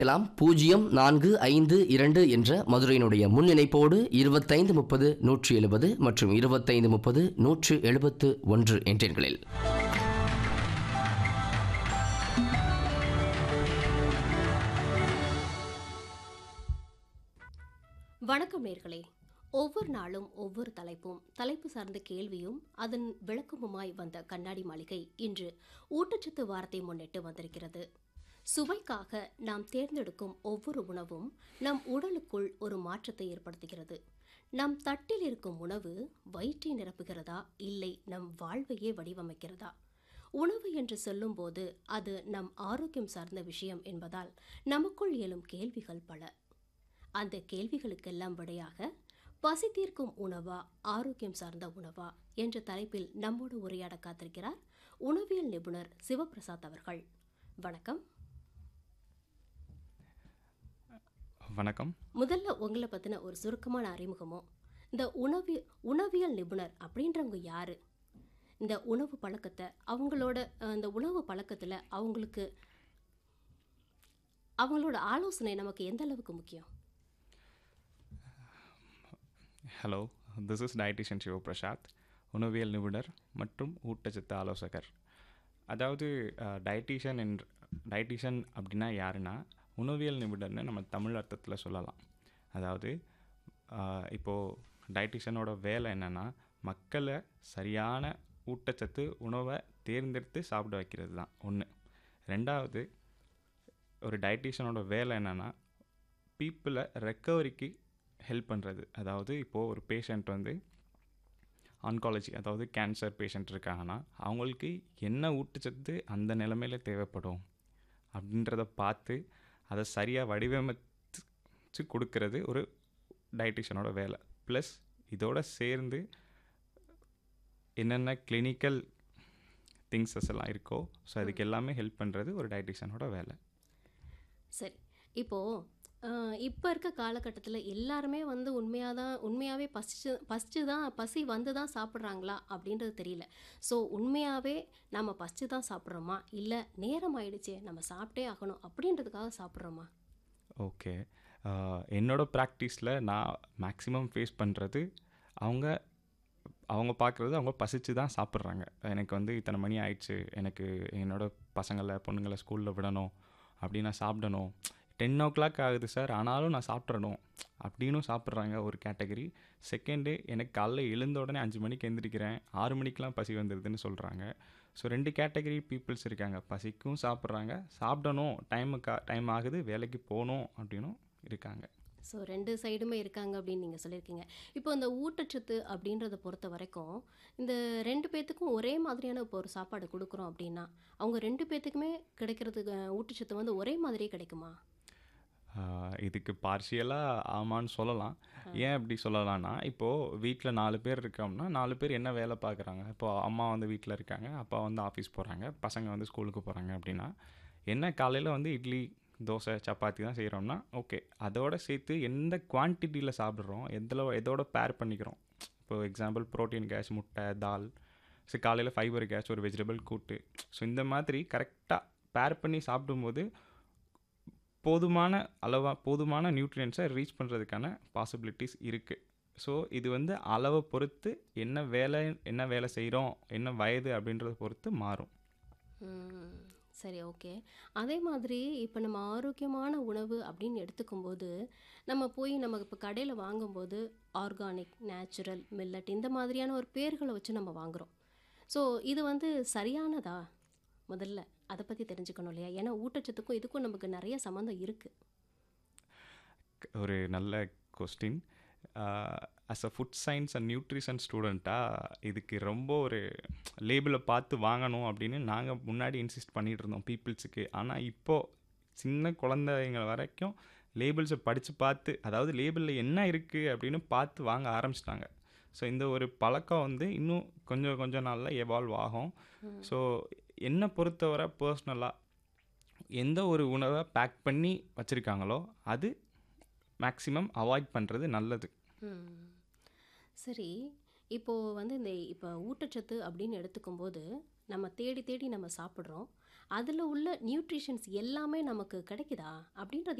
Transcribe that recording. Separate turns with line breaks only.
எல்லாம் பூஜ்ஜியம் நான்கு ஐந்து இரண்டு என்ற மதுரையினுடைய முன்னிணைப்போடு இருபத்தைந்து முப்பது நூற்றி எழுபது மற்றும் இருபத்தைந்து முப்பது நூற்று எழுபத்து ஒன்று என்ற எண்களில்
வணக்கம் நேர்களே ஒவ்வொரு நாளும் ஒவ்வொரு தலைப்பும் தலைப்பு சார்ந்த கேள்வியும் அதன் விளக்கமுமாய் வந்த கண்ணாடி மாளிகை இன்று ஊட்டச்சத்து வாரத்தை முன்னிட்டு வந்திருக்கிறது சுவைக்காக நாம் தேர்ந்தெடுக்கும் ஒவ்வொரு உணவும் நம் உடலுக்குள் ஒரு மாற்றத்தை ஏற்படுத்துகிறது நம் தட்டில் இருக்கும் உணவு வயிற்றை நிரப்புகிறதா இல்லை நம் வாழ்வையே வடிவமைக்கிறதா உணவு என்று சொல்லும்போது அது நம் ஆரோக்கியம் சார்ந்த விஷயம் என்பதால் நமக்குள் எழும் கேள்விகள் பல அந்த கேள்விகளுக்கெல்லாம் விடையாக பசி தீர்க்கும் உணவா ஆரோக்கியம் சார்ந்த உணவா என்ற தலைப்பில் நம்மோடு உரையாட காத்திருக்கிறார் உணவியல் நிபுணர் சிவபிரசாத் அவர்கள் வணக்கம்
வணக்கம்
முதல்ல உங்களை பற்றின ஒரு சுருக்கமான அறிமுகமோ இந்த உணவி உணவியல் நிபுணர் அப்படின்றவங்க யாரு இந்த உணவு பழக்கத்தை அவங்களோட அஹ், இந்த உணவு பழக்கத்தில் அவங்களுக்கு அவங்களோட ஆலோசனை நமக்கு எந்த அளவுக்கு முக்கியம்
hello this is dietitian Sivaprasad உணவியல் நிபுணர் மற்றும் ஊட்டச்சத்து ஆலோசகர் அதாவது டயட்டிஷியன் என்ற டயட்டிஷியன் அப்படின்னா யாருன்னா உணவியல் நிபுணர்னு நம்ம தமிழ் அர்த்தத்தில் சொல்லலாம் அதாவது அஹ், இப்போது டயட்டிஷியனோட வேலை என்னென்னா மக்களை சரியான ஊட்டச்சத்து உணவை தேர்ந்தெடுத்து சாப்பிட வைக்கிறது தான் ஒன்று ரெண்டாவது ஒரு டயட்டிஷியனோட வேலை என்னென்னா பீப்புளை ரெக்கவரிக்கு ஹெல்ப் பண்ணுறது அதாவது இப்போது ஒரு பேஷண்ட் வந்து ஆன்காலஜி அதாவது கேன்சர் பேஷண்ட் இருக்காங்கன்னா அவங்களுக்கு என்ன ஊட்டச்சத்து அந்த நிலமையில தேவைப்படும் அப்படின்றத பார்த்து அதை சரியாக வடிவமைச்சு கொடுக்கறது ஒரு டயட்டிஷியனோட வேலை ப்ளஸ் இதோட சேர்ந்து என்னென்ன கிளினிக்கல் திங்ஸஸ் எல்லாம் இருக்கோ ஸோ அதுக்கு எல்லாமே ஹெல்ப் பண்ணுறது ஒரு டயட்டிஷியனோட வேலை
சரி இப்போது இப்போ இருக்க காலகட்டத்தில் எல்லாருமே வந்து உண்மையாக தான் உண்மையாகவே பசிச்சு பசிச்சு தான் பசி வந்து தான் சாப்பிட்றாங்களா அப்படின்றது தெரியல ஸோ உண்மையாகவே நம்ம பசிச்சு தான் சாப்பிட்றோமா இல்லை நேரம் ஆயிடுச்சே நம்ம சாப்பிட்டே ஆகணும் அப்படின்றதுக்காக சாப்பிட்றோமா
ஓகே என்னோட ப்ராக்டிஸில் நான் மேக்ஸிமம் ஃபேஸ் பண்ணுறது அவங்க அவங்க பார்க்குறது அவங்க பசிச்சு தான் சாப்பிட்றாங்க எனக்கு வந்து இத்தனை மணி ஆயிடுச்சு எனக்கு என்னோட பசங்களை பொண்ணுங்களை ஸ்கூலில் விடணும் அப்படி நான் சாப்பிடணும் டென் ஓ கிளாக் ஆகுது சார் ஆனாலும் நான் சாப்பிட்றணும் அப்படின்னும் சாப்பிட்றாங்க ஒரு கேட்டகரி செகண்டு எனக்கு காலைல எழுந்த உடனே அஞ்சு மணிக்கு எந்திரிக்கிறேன் ஆறு மணிக்கெலாம் பசி வந்துடுதுன்னு சொல்கிறாங்க ஸோ ரெண்டு கேட்டகரி பீப்புள்ஸ் இருக்காங்க பசிக்கும் சாப்பிட்றாங்க சாப்பிடணும் டைமுக்கா டைம் ஆகுது வேலைக்கு போகணும் அப்படின்னும் இருக்காங்க
ஸோ ரெண்டு சைடுமே இருக்காங்க அப்படின்னு நீங்கள் சொல்லியிருக்கீங்க இப்போ இந்த ஊட்டச்சத்து அப்படின்றத பொறுத்த வரைக்கும் இந்த ரெண்டு பேர்த்துக்கும் ஒரே மாதிரியான இப்போ ஒரு சாப்பாடு கொடுக்குறோம் அப்படின்னா அவங்க ரெண்டு பேர்த்துக்குமே கிடைக்கிறதுக்கு அஹ், ஊட்டச்சத்து வந்து ஒரே மாதிரியே கிடைக்குமா
ஆஹ் இதுக்கு பார்ஷியலாக ஆமான்னு சொல்லலாம் ஏன் அப்படி சொல்லலாம்னா இப்போது வீட்டில் நாலு பேர் இருக்கோம்னா நாலு பேர் என்ன வேலை பார்க்குறாங்க இப்போ அம்மா வந்து வீட்டில் இருக்காங்க அப்பா வந்து ஆஃபீஸ் போகிறாங்க பசங்க வந்து ஸ்கூலுக்கு போகிறாங்க அப்படின்னா என்ன காலையில் வந்து இட்லி தோசை சப்பாத்தி தான் செய்கிறோம்னா ஓகே அதோட சேர்த்து எந்த குவான்டிட்டியில் சாப்பிட்றோம் எதில் எதோட பேர் பண்ணிக்கிறோம் இப்போ எக்ஸாம்பிள் ப்ரோட்டீன் கேஸ் முட்டை தால் ஸோ காலையில் ஃபைபர் கேஸ் ஒரு வெஜிடபிள் கூட்டு ஸோ இந்த மாதிரி கரெக்டாக பேர் பண்ணி சாப்பிடும்போது போதுமான அளவாக போதுமான நியூட்ரியன்ஸை ரீச் பண்ணுறதுக்கான பாசிபிலிட்டிஸ் இருக்குது ஸோ இது வந்து அளவை பொறுத்து என்ன வேலை என்ன வேலை செய்கிறோம் என்ன வயது அப்படின்றத பொறுத்து மாறும்
ம், சரி ஓகே அதே மாதிரி இப்போ நம்ம ஆரோக்கியமான உணவு அப்படின்னு எடுத்துக்கும்போது நம்ம போய் நம்ம இப்போ கடையில் வாங்கும்போது ஆர்கானிக் நேச்சுரல் மில்லட் இந்த மாதிரியான ஒரு பேர்களை வச்சு நம்ம வாங்குகிறோம் ஸோ இது வந்து சரியானதா முதல்ல அதை பற்றி தெரிஞ்சுக்கணும் இல்லையா ஏன்னா ஊட்டச்சத்துக்கும் இதுக்கும் நமக்கு நிறைய சம்மந்தம் இருக்குது
ஒரு நல்ல question as a food science and nutrition ஸ்டூடெண்ட்டாக இதுக்கு ரொம்ப ஒரு லேபிளை பார்த்து வாங்கணும் அப்படின்னு நாங்கள் முன்னாடி இன்சிஸ்ட் பண்ணிகிட்டு இருந்தோம் பீப்புள்ஸுக்கு ஆனால் இப்போது சின்ன குழந்தைங்க வரைக்கும் லேபிள்ஸை படித்து பார்த்து அதாவது லேபிளில் என்ன இருக்குது அப்படின்னு பார்த்து வாங்க ஆரம்பிச்சிட்டாங்க ஸோ இந்த ஒரு பழக்கம் வந்து இன்னும் கொஞ்சம் கொஞ்சம் நாளில் எவால்வ் ஆகும் ஸோ என்னை பொறுத்தவரை பர்சனலாக எந்த ஒரு உணவை பேக் பண்ணி வச்சுருக்காங்களோ அது மேக்ஸிமம் அவாய்ட் பண்ணுறது நல்லது
ம். சரி இப்போது வந்து இந்த இப்போ ஊட்டச்சத்து அப்படின்னு எடுத்துக்கும்போது நம்ம தேடி தேடி நம்ம சாப்பிட்றோம் அதில் உள்ள நியூட்ரிஷன்ஸ் எல்லாமே நமக்கு கிடைக்குதா அப்படின்றது